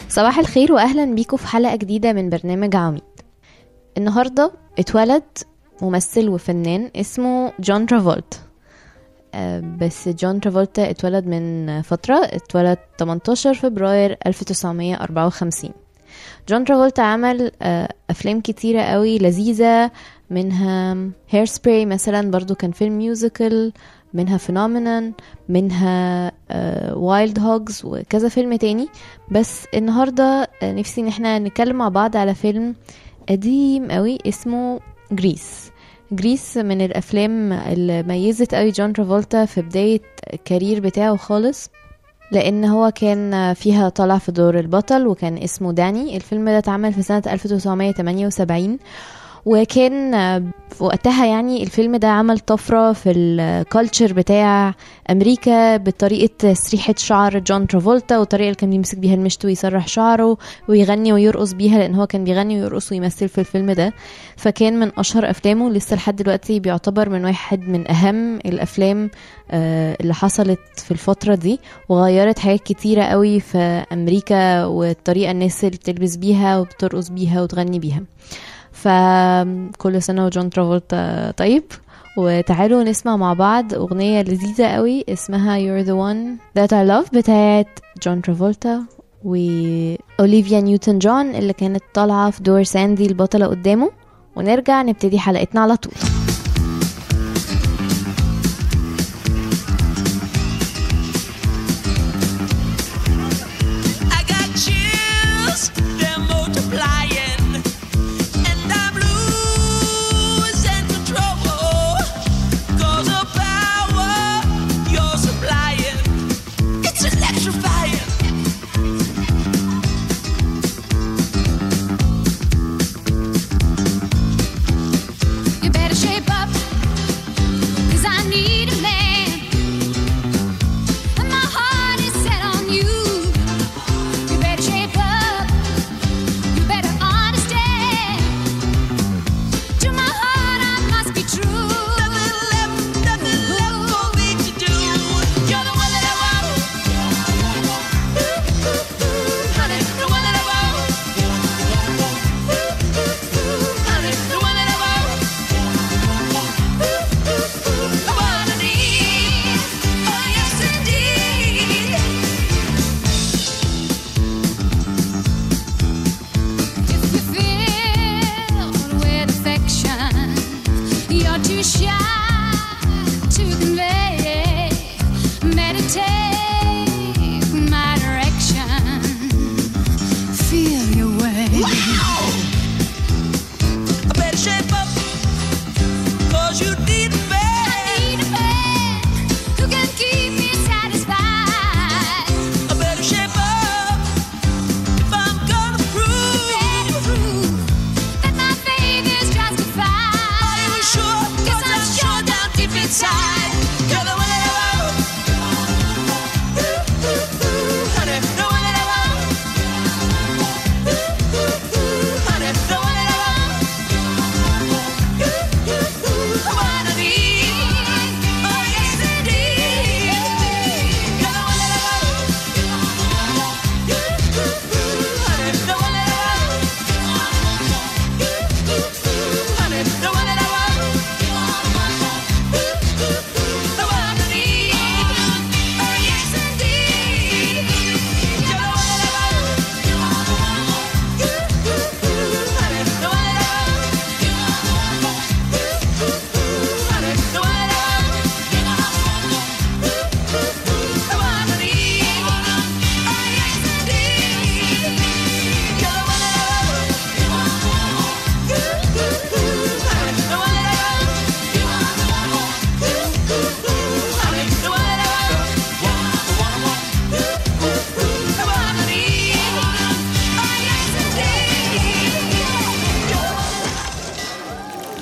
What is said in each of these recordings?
صباح الخير واهلا بيكم في حلقه جديده من برنامج عميد النهارده اتولد ممثل وفنان اسمه جون ترافولت آه، بس جون ترافولتا اتولد من فترة اتولد 18 فبراير 1954 جون ترافولتا عمل آه، أفلام كتيرة قوي لذيذة منها هير سبراي مثلا برضو كان فيلم ميوزيكال منها فينومينون منها وايلد هوجز وكذا فيلم تاني بس النهاردة آه، نفسي ان احنا نتكلم مع بعض على فيلم قديم قوي اسمه جريس جريس من الافلام اللي ميزت قوي جون ترافولتا في بداية الكارير بتاعه خالص لان هو كان فيها طالع في دور البطل وكان اسمه داني الفيلم ده اتعمل في سنة 1978 وكان في وقتها يعني الفيلم ده عمل طفرة في الكالتشر بتاع أمريكا بطريقة تسريحة شعر جون ترافولتا والطريقة اللي كان بيمسك بيها المشط ويسرح شعره ويغني ويرقص بيها لأن هو كان بيغني ويرقص ويمثل في الفيلم ده فكان من أشهر أفلامه لسه لحد دلوقتي بيعتبر من واحد من أهم الأفلام آه، اللي حصلت في الفترة دي وغيرت حاجات كتيرة قوي في أمريكا والطريقة الناس اللي بتلبس بيها وبترقص بيها وتغني بيها فكل سنة وجون ترافولتا طيب وتعالوا نسمع مع بعض أغنية لذيذة قوي اسمها You're the one that I love بتاعت جون ترافولتا وأوليفيا نيوتن جون اللي كانت طالعة في دور ساندي البطلة قدامه ونرجع نبتدي حلقتنا على طول I got chills, they're multiplying, and I'm losing control. 'Cause the power you're supplying, it's electrifying. You better shape up, 'cause I need a man. And my heart is set on you. You better shape up, you better understand. To my heart, I must be true. Nothing left, nothing left for me to do. You're the one that I want, honey, the one that I want, honey, the one that I want. The one I need, oh yes indeed. If you filled with affection, you're too shy to convey. Meditate my direction. Feel your way. I better shape up, 'cause you need a man. Need a man who can keep me satisfied. I better shape up if I'm gonna prove. Better prove that my faith is Are justified. you sure? 'Cause I'm sure down deep inside, you're the one that I want. Honey, the one that I want. Honey, the one that I want. The one I need. Oh yes indeed. You're the one that I want. Honey, the one that I want. Honey, the one that I want. The one I need. Oh yes indeed. You're the one that I want. Honey, the one that I want. Honey, the one that I want. The one I need. Oh yes indeed. You're the one that I want. Honey, the one that I want. Honey, the one that I want. The one I need. Oh yes indeed. You're the one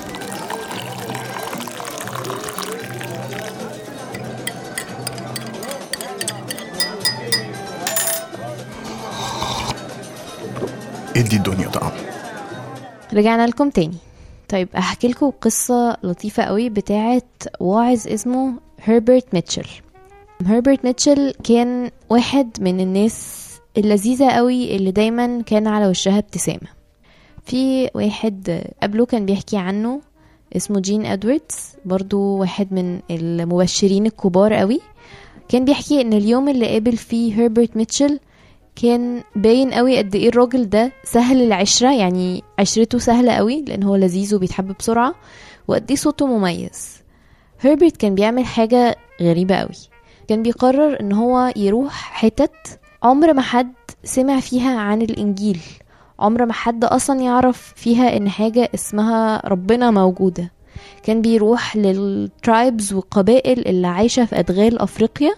ادي الدنيا طعم رجعنا لكم تاني طيب احكي لكم قصة لطيفة قوي بتاعت واعظ اسمه هربرت ميتشل هربرت ميتشل كان واحد من الناس اللذيذة قوي اللي دايما كان على وشها ابتسامة في واحد قبله كان بيحكي عنه اسمه جين ادواردز برضو واحد من المبشرين الكبار قوي كان بيحكي ان اليوم اللي قابل فيه هربرت ميتشل كان باين قوي قد ايه الراجل ده سهل العشرة يعني عشرته سهلة قوي لان هو لذيذ وبيتحب بسرعة وقد ايه صوته مميز هربرت كان بيعمل حاجة غريبة قوي كان بيقرر ان هو يروح حتت عمر ما حد سمع فيها عن الانجيل عمر ما حد اصلا يعرف فيها ان حاجة اسمها ربنا موجودة كان بيروح للترايبز والقبائل اللي عايشة في ادغال افريقيا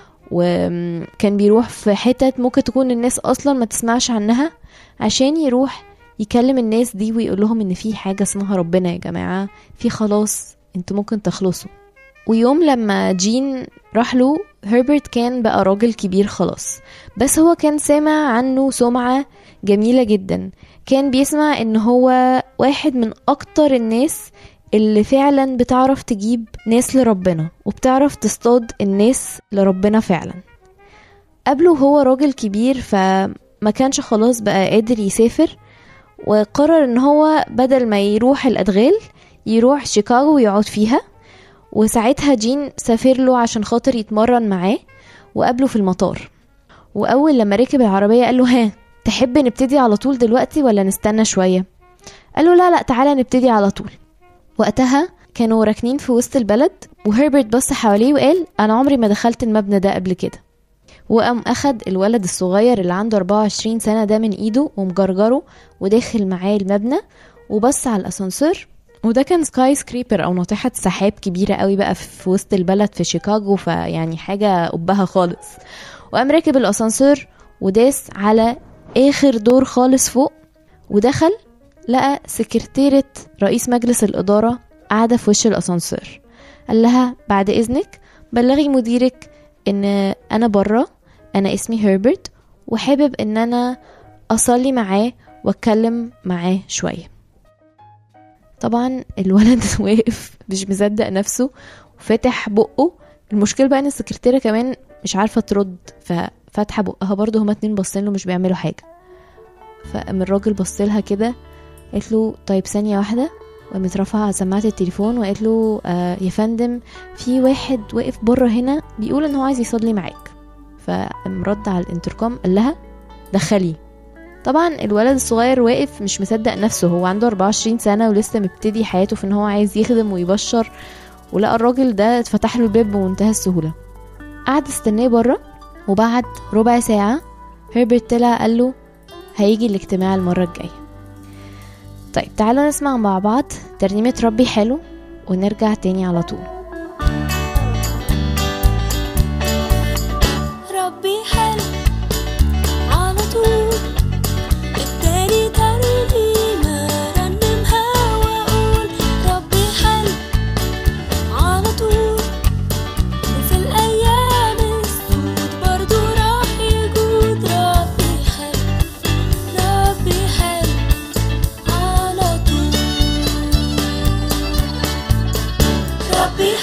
وكان بيروح في حتت ممكن تكون الناس اصلا ما تسمعش عنها عشان يروح يكلم الناس دي ويقول لهم ان في حاجة اسمها ربنا يا جماعة في خلاص انتوا ممكن تخلصوا ويوم لما جين راح له هربرت كان بقى راجل كبير خلاص بس هو كان سامع عنه سمعة جميلة جدا كان بيسمع ان هو واحد من اكتر الناس اللي فعلا بتعرف تجيب ناس لربنا وبتعرف تصطاد الناس لربنا فعلا قبله هو راجل كبير فما كانش خلاص بقى قادر يسافر وقرر ان هو بدل ما يروح الادغال يروح شيكاغو ويقعد فيها وساعتها جين سافر له عشان خاطر يتمرن معاه وقابله في المطار واول لما ركب العربيه قال له ها تحب نبتدي على طول دلوقتي ولا نستنى شويه قال له لا لا تعالى نبتدي على طول وقتها كانوا راكنين في وسط البلد وهربرت بص حواليه وقال انا عمري ما دخلت المبنى ده قبل كده وقام اخد الولد الصغير اللي عنده 24 سنه ده من ايده ومجرجره وداخل معاه المبنى وبص على الاسانسير وده كان سكاي سكريبر او ناطحه سحاب كبيره قوي بقى في وسط البلد في شيكاغو فيعني حاجه قبها خالص وقام راكب الاسانسير وداس على اخر دور خالص فوق ودخل لقى سكرتيرة رئيس مجلس الإدارة قاعدة في وش الأسانسير قال لها بعد إذنك بلغي مديرك إن أنا برا أنا اسمي هربرت وحابب إن أنا أصلي معاه وأتكلم معاه شوية طبعا الولد واقف مش مصدق نفسه وفتح بقه المشكلة بقى إن السكرتيرة كمان مش عارفة ترد ففاتحة بقها برضه هما اتنين باصين له مش بيعملوا حاجة فقام الراجل بصلها كده قالت له طيب ثانية واحدة وقامت رافعة سماعة التليفون وقالت له آه يا فندم في واحد واقف بره هنا بيقول ان هو عايز يصلي معاك فقام رد على الانتركم قال لها دخلي طبعا الولد الصغير واقف مش مصدق نفسه هو عنده 24 سنة ولسه مبتدي حياته في ان هو عايز يخدم ويبشر ولقى الراجل ده اتفتح له الباب بمنتهى السهولة قعد استناه بره وبعد ربع ساعة هربرت طلع قال له هيجي الاجتماع المرة الجاية طيب تعالوا نسمع مع بعض ترنيمة ربي حلو ونرجع تاني على طول ربي حلو على طول اداني ترنيمة رنمها واقول ربي حلو على طول وفي الايام السود برضو راح يجود ربي حلو ربي حلو على طول ربي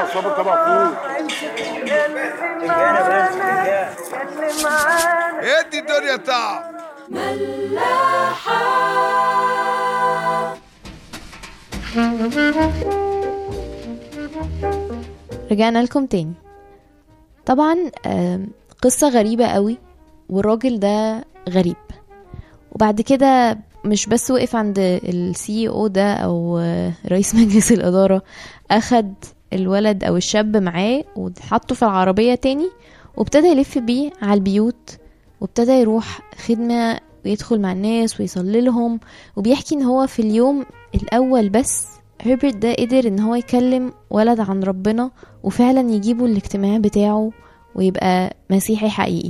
اه صابر طبعا فوق ادي الدنيا طعم رجعنا لكم تاني طبعا آم، قصة غريبة قوي والراجل ده غريب وبعد كده مش بس وقف عند السي او ده او آه، رئيس مجلس الإدارة أخد الولد أو الشاب معاه وحطه في العربية تاني وابتدى يلف بيه على البيوت وابتدى يروح خدمة ويدخل مع الناس ويصلي لهم وبيحكي ان هو في اليوم الأول بس هيربرت ده قدر ان هو يكلم ولد عن ربنا وفعلا يجيبه الاجتماع بتاعه ويبقى مسيحي حقيقي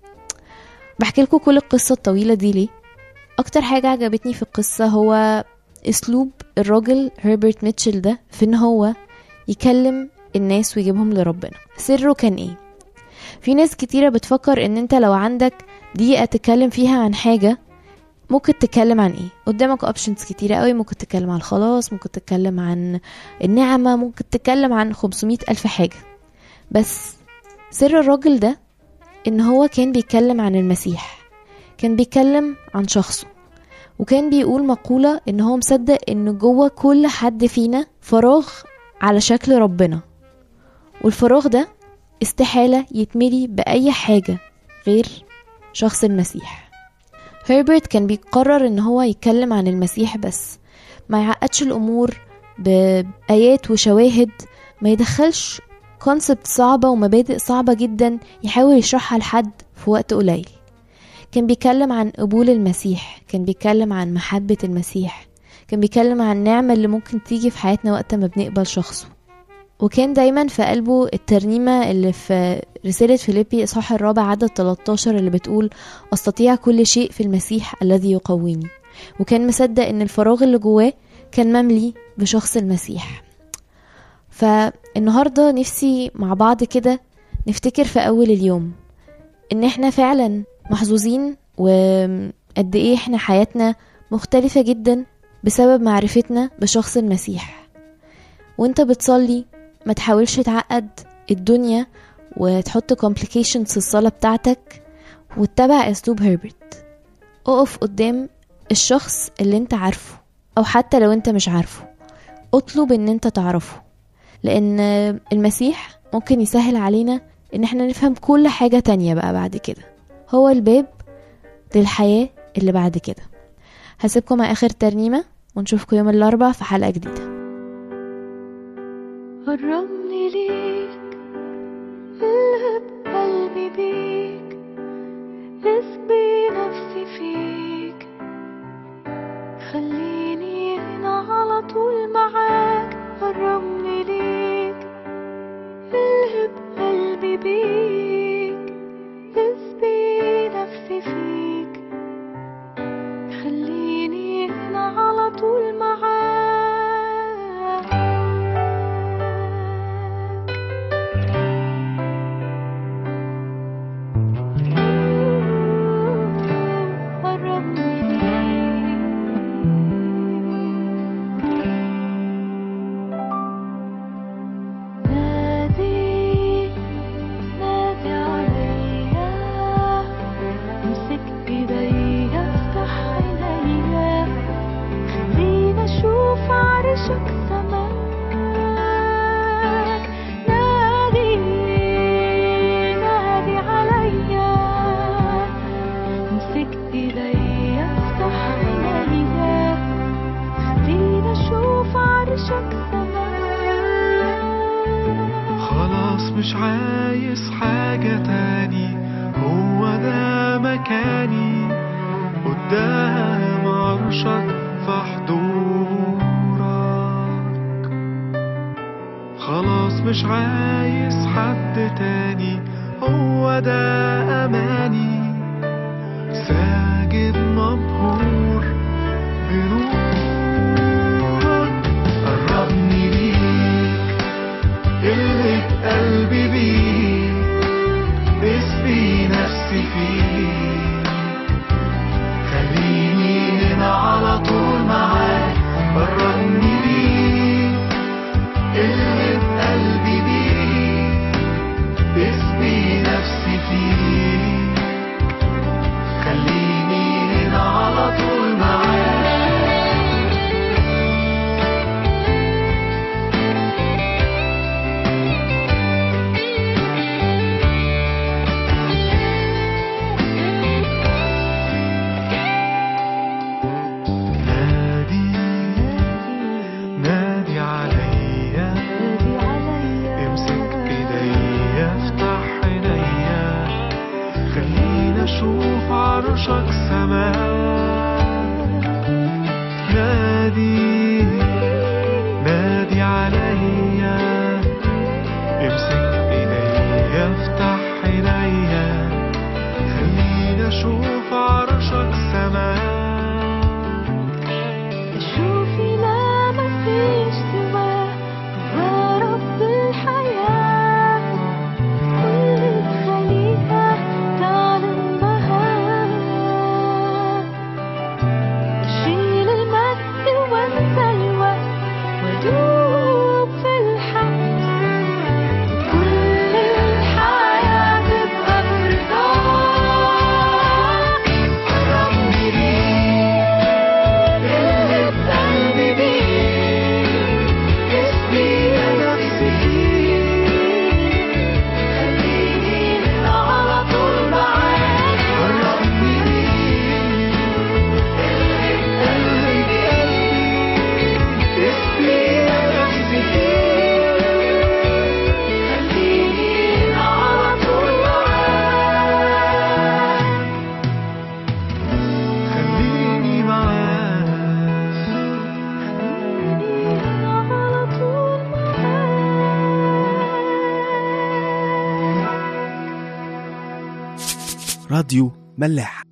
بحكي لكم كل القصة الطويلة دي ليه اكتر حاجة عجبتني في القصة هو اسلوب الراجل هربرت ميتشل ده في ان هو يكلم الناس ويجيبهم لربنا سره كان ايه في ناس كتيرة بتفكر ان انت لو عندك دقيقة تتكلم فيها عن حاجة ممكن تتكلم عن ايه قدامك اوبشنز كتيرة قوي ممكن تتكلم عن الخلاص ممكن تتكلم عن النعمة ممكن تتكلم عن 500 ألف حاجة بس سر الراجل ده ان هو كان بيتكلم عن المسيح كان بيتكلم عن شخصه وكان بيقول مقولة ان هو مصدق ان جوه كل حد فينا فراغ على شكل ربنا والفراغ ده استحالة يتملي بأي حاجة غير شخص المسيح هربرت كان بيقرر ان هو يتكلم عن المسيح بس ما يعقدش الامور بآيات وشواهد ما يدخلش كونسبت صعبة ومبادئ صعبة جدا يحاول يشرحها لحد في وقت قليل كان بيتكلم عن قبول المسيح كان بيتكلم عن محبة المسيح كان بيتكلم عن النعمة اللي ممكن تيجي في حياتنا وقت ما بنقبل شخصه وكان دايما في قلبه الترنيمة اللي في رسالة فيليبي إصحاح الرابع عدد 13 اللي بتقول أستطيع كل شيء في المسيح الذي يقويني وكان مصدق إن الفراغ اللي جواه كان مملي بشخص المسيح فالنهاردة نفسي مع بعض كده نفتكر في أول اليوم إن إحنا فعلا محظوظين وقد إيه إحنا حياتنا مختلفة جدا بسبب معرفتنا بشخص المسيح وانت بتصلي ما تحاولش تعقد الدنيا وتحط complications في الصلاة بتاعتك واتبع اسلوب هربرت اقف قدام الشخص اللي انت عارفه او حتى لو انت مش عارفه اطلب ان انت تعرفه لان المسيح ممكن يسهل علينا ان احنا نفهم كل حاجة تانية بقى بعد كده هو الباب للحياة اللي بعد كده هسيبكم مع اخر ترنيمة ونشوفكم يوم الاربع في حلقة جديدة قربني ليك الهب قلبي بيك اسبي نفسي فيك خليني هنا على طول معاك قربني ليك الهب قلبي بيك اسبي نفسي فيك خليني هنا على طول معاك قربني نادي نادي عليا امسك ايديا افتح عينيا خلينا اشوف عرشك سماك نادي نادي عليا امسك ايديا افتح عينيا خلينا اشوف عرشك سماك خلاص مش عايز حاجة تاني هو ده مكاني قدام عرشك في حضورك خلاص مش عايز حد تاني هو ده أماني ساجد مبهور بنورك قربني ليك اللي قلبي بيه اسبي نفسي فيه خليني هنا على طول معاك قربني ليك اللي بقلبي راديو ملاح